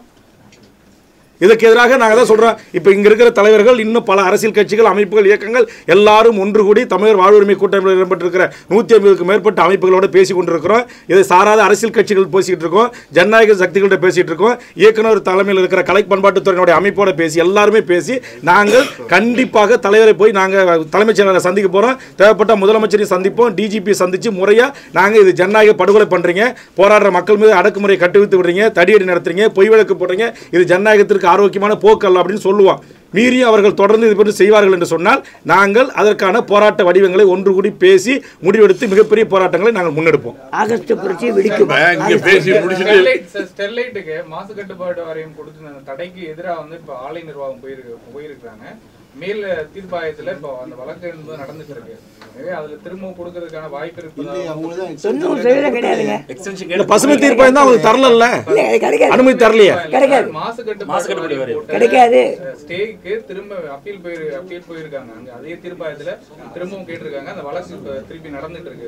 S1: இதுக்கு எதிராக நாங்கள் தான் சொல்கிறோம் இப்போ இங்கே இருக்கிற தலைவர்கள் இன்னும் பல அரசியல் கட்சிகள் அமைப்புகள் இயக்கங்கள் எல்லாரும் ஒன்று கூடி தமிழர் வாழ்வுரிமை கூட்டமைப்பில் இடம்பெற்றிருக்கிற நூற்றி ஐம்பதுக்கு மேற்பட்ட அமைப்புகளோட பேசி கொண்டிருக்கிறோம் இதை சாராத அரசியல் கட்சிகள் பேசிக்கிட்டு இருக்கோம் ஜனநாயக சக்திகள்கிட்ட பேசிகிட்டு இருக்கோம் இயக்குனர் தலைமையில் இருக்கிற கலை பண்பாட்டுத்துறையினுடைய அமைப்போட பேசி எல்லாருமே பேசி நாங்கள் கண்டிப்பாக தலைவரை போய் நாங்கள் தலைமைச் செயலரை சந்திக்க போகிறோம் தேவைப்பட்ட முதலமைச்சரையும் சந்திப்போம் டிஜிபி சந்தித்து முறையாக நாங்கள் இது ஜனநாயக படுகொலை பண்ணுறீங்க போராடுற மக்கள் மீது அடக்குமுறை கட்டுவித்து விடுறீங்க தடியடி நடத்துறீங்க பொய் வழக்கு போடுறீங்க இது ஜனநாயகத்திற்கு ஆரோக்கியமான போக்கு அல்ல அப்படின்னு சொல்லுவோம் மீறியும் அவர்கள் தொடர்ந்து இது பற்றி செய்வார்கள் என்று சொன்னால் நாங்கள் அதற்கான போராட்ட வடிவங்களை ஒன்று கூடி பேசி முடிவெடுத்து மிகப்பெரிய போராட்டங்களை நாங்கள் முன்னெடுப்போம்
S3: ஆகஸ்ட் புரட்சி வெடிக்கும்
S4: இப்ப இங்க பேசி முடிச்சுட்டு
S5: ஸ்டெர்லைட் சார், ஸ்டெர்லைட்டுக்கு மாசு கட்டுப்பாடு வாரியம் கொடுத்த அந்த தடைக்கு எதிராக வந்து இப்ப ஆலை நிர்வாகம் போயிருக்கு போயிருக்காங்க மேல் தீர்ப்பாயத்துல இப்போ அந்த வழக்கு என்பது நடந்துட்டு இருக்கு எனவே அதுல திரும்ப கொடுக்கறதுக்கான வாய்ப்பு
S7: இல்லை
S5: இருக்கு
S7: அவங்க தான்
S3: தொண்ணூறு சதவீதம் கிடையாதுங்க
S1: இந்த பசுமை தீர்ப்பாயம் தான் அவங்களுக்கு தரல
S3: இல்லை அது கிடைக்காது
S1: அனுமதி தரலையே
S3: கிடைக்காது.
S5: மாசு கட்டுப்பாடு வாரியம் போட்ட
S3: கிடைக்காது.
S5: ஸ்டேக்கு திரும்ப அப்பீல் போயிரு அப்பீல் போயிருக்காங்க அங்க அதே தீர்ப்பாயத்துல திரும்பவும் கேட்டிருக்காங்க அந்த வழக்கு இப்ப திருப்பி நடந்துட்டு இருக்கு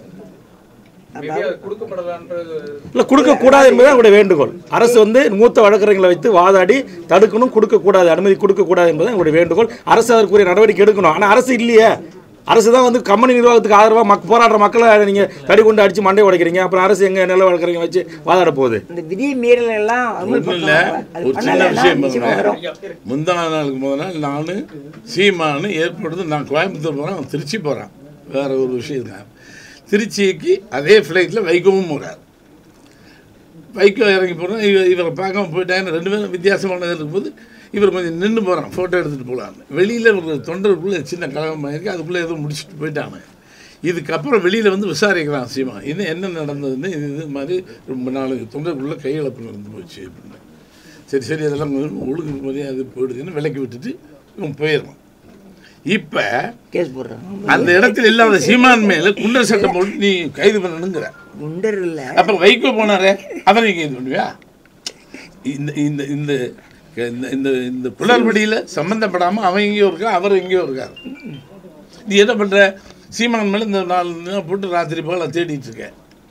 S5: மேபி அது கொடுக்கப்படலான்றது
S1: இல்லை கொடுக்கக்கூடாது என்பது அவங்களுடைய வேண்டுகோள் அரசு வந்து மூத்த வழக்கறிஞர்களை வைத்து வாதாடி தடுக்கணும் கொடுக்கக்கூடாது அனுமதி கொடுக்கக்கூடாது என்பது அவங்களுடைய வேண்டுகோள் அரசு அதற்குரிய நடவடிக்கை எடுக்கணும் ஆனால் அரசு இல்லையே அரசு தான் வந்து கம்பெனி நிர்வாகத்துக்கு ஆதரவாக மக் போராடுற மக்களை நீங்கள் தடி கொண்டு அடித்து மண்டை உடைக்கிறீங்க அப்புறம் அரசு எங்கே நில வழக்கறிஞர் வச்சு வாதாட போகுது
S3: இந்த விதி மீறல் எல்லாம் அமல்
S4: ஒன்றும் இல்லை
S3: அது
S4: ஒரு சின்ன
S3: பண்ணலைன்னா
S4: விஷயம்
S3: நிச்சயமா வரும்
S4: முந்தா நாளுக்கு முதல் நாள் நான் சீமானு ஏற்படுத்து நான் கோயம்புத்தூர் போகிறேன் அவன் திருச்சி போகிறான் வேற ஒரு விஷயம் தான் திருச்சிக்கு அதே ஃப்ளைட்டில் வைகோவும் போகிறார் வைகோ இறங்கி போகிறோம் இவ இவரை பார்க்காம போயிட்டாங்க ரெண்டு பேரும் வித்தியாசமானது இருக்கும்போது இவர் கொஞ்சம் நின்று போகிறான் ஃபோட்டோ எடுத்துகிட்டு போகலான்னு வெளியில் ஒரு தொண்டருக்குள்ளே சின்ன கலகமாக இருக்குது அதுக்குள்ளே எதுவும் முடிச்சுட்டு போயிட்டாங்க இதுக்கப்புறம் வெளியில் வந்து விசாரிக்கிறான் சீமா இன்னும் என்ன நடந்ததுன்னு இது இது மாதிரி ரொம்ப நாளுக்கு தொண்டருக்குள்ளே கையெழுப்பு நடந்து போச்சு அப்படின்னு சரி சரி அதெல்லாம் கொஞ்சம் ஒழுங்கு மரியாதை போயிடுதுன்னு விலக்கி விட்டுட்டு இவன் போயிடுறான் இப்போ
S3: கேஸ் போடுறாங்க
S4: அந்த இடத்துல இல்லாத சீமான் மேல குண்டர் சட்டம் போட்டு நீ கைது பண்ணணுங்கிற
S3: குண்டர் இல்லை
S4: அப்புறம் வைகோ போனாரே அவரை நீ கைது பண்ணுவியா இந்த இந்த இந்த இந்த இந்த இந்த புலர்படியில் சம்மந்தப்படாமல் அவன் எங்கேயோ இருக்கா அவர் எங்கேயோ இருக்கார் நீ என்ன பண்ணுற சீமான் மேலே இந்த நாலு நாள் போட்டு ராத்திரி போல தேடிட்டு இருக்க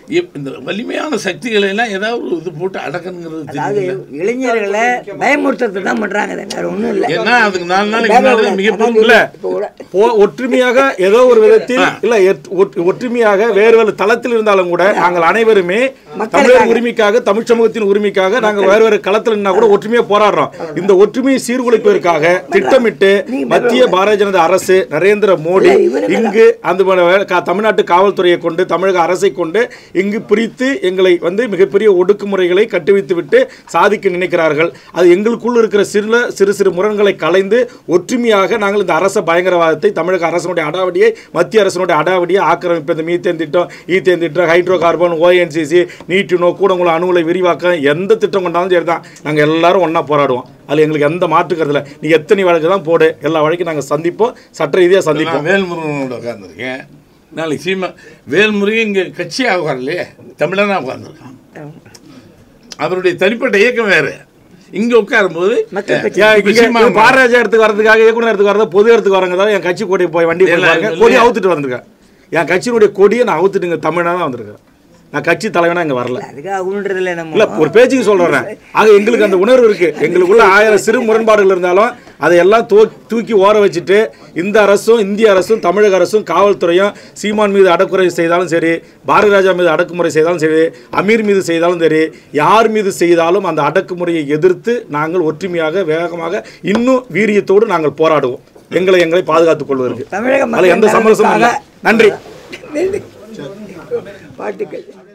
S4: இப்- இந்த வலிமையான சக்திகளை எல்லாம் ஏதாவது ஒரு இது போட்டு அடக்கணுங்கிறது
S3: அதாவது
S4: தெரியல
S3: இளைஞர்களை பயமுறுத்துறது தான் பண்றாங்க இதை வேற ஒன்றும் இல்லை
S4: ஏன்னா அதுக்கு நாலு நாளைக்கு முன்னாடி தான் மிகப்பெரிய
S1: இல்ல
S3: இப்போ கூட
S1: போ- ஒற்றுமையாக ஏதோ ஒரு விதத்தில் இல்ல எத்- ஒற்று- ஒற்றுமையாக வேறு வேறு தளத்தில் இருந்தாலும் கூட நாங்கள் அனைவருமே தமிழர் உரிமைக்காக தமிழ் சமூகத்தின் உரிமைக்காக நாங்கள் வேறு வேறு களத்தில் நின்னா கூட ஒற்றுமையா போராடுறோம் இந்த ஒற்றுமையை சீர்குலைப்பதற்காக திட்டமிட்டு மத்திய பாரதிய ஜனதா அரசு நரேந்திர மோடி இங்கு அந்த ம- கா- தமிழ்நாட்டு காவல்துறையை கொண்டு தமிழக அரசை கொண்டு இங்கு பிரித்து எங்களை வந்து மிகப்பெரிய ஒடுக்குமுறைகளை கட்டுவித்து விட்டு சாதிக்க நினைக்கிறார்கள் அது எங்களுக்குள் இருக்கிற சிறு சிறு சிறு முரண்களை கலைந்து ஒற்றுமையாக நாங்கள் இந்த அரச பயங்கரவாதத்தை தமிழக அரசனுடைய அடாவடியை மத்திய அரசனுடைய அடாவடியை ஆக்கிரமிப்பு இந்த மீத்தேன் திட்டம் ஈத்தேன் திட்டம் hydrocarbon ONGC neutrino Koodankulam அணுகுலை விரிவாக்கம் எந்த திட்டம் கொண்டாலும் சரி தான் நாங்கள் எல்லாரும் ஒன்றா போராடுவோம் அதில் எங்களுக்கு எந்த மாற்றுக்கிறது இல்லை நீ எத்தனை வழக்கு தான் போடு எல்லா வழக்கும் நாங்கள் சந்திப்போம் சட்ட ரீதியாக சந்திப்போம்
S4: நான் வேல்முருகனோட உட்காந்துருக்கேன் நாளைக்கு சீமா வேல்முருகன் இங்கே கட்சியாக உட்காரலையே தமிழனா உட்காந்துருக்கான் அவருடைய தனிப்பட்ட இயக்கம் வேறு இங்கே உட்காரும்போது
S3: மக்கள்
S4: அஹ்,
S3: கட்சி.
S1: ஏன்
S4: இப்ப
S1: இங்க
S4: சீமா
S1: இங்க பாரராஜா இடத்துக்கு வரதுக்காக இயக்குனர் இடத்துக்கு வரது பொது இடத்துக்கு வரங்க தான் என் கட்சி கொடி போய் வண்டி போய்
S4: இல்ல,
S1: பாருங்க
S4: இல்ல.
S1: கொடி அவுத்துட்டு வந்திருக்கேன் என் கட்சியினுடைய கொடியை நான் அவுத்துட்டுங்க தமிழனா தான் வந்திருக்கேன் நான் கட்சி தலைவனா இங்க வரல
S3: அதுக்காக உன்றதுல
S1: இல்ல
S3: நம்ம
S1: ஒரு பேச்சுக்கு சொல்றேன் ஆக எங்களுக்கு அந்த உணர்வு இருக்கு எங்களுக்குள்ள ஆயிரம் சிறு முரண்பாடுகள் இருந்தாலும் அதையெல்லாம் தூ தூக்கி ஓர வச்சுட்டு இந்த அரசும் இந்திய அரசும் தமிழக அரசும் காவல்துறையும் சீமான் மீது அடக்குமுறை செய்தாலும் சரி பாரதி ராஜா மீது அடக்குமுறை செய்தாலும் சரி அமீர் மீது செய்தாலும் சரி யார் மீது செய்தாலும் அந்த அடக்குமுறையை எதிர்த்து நாங்கள் ஒற்றுமையாக வேகமாக இன்னும் வீரியத்தோடு நாங்கள் போராடுவோம் எங்களை எங்களை பாதுகாத்துக் கொள்வதற்கு
S3: தமிழக
S1: அதில் எந்த
S3: மக்கள்
S1: சமரசமும் இல்லை நன்றி
S3: வாழ்த்துக்கள்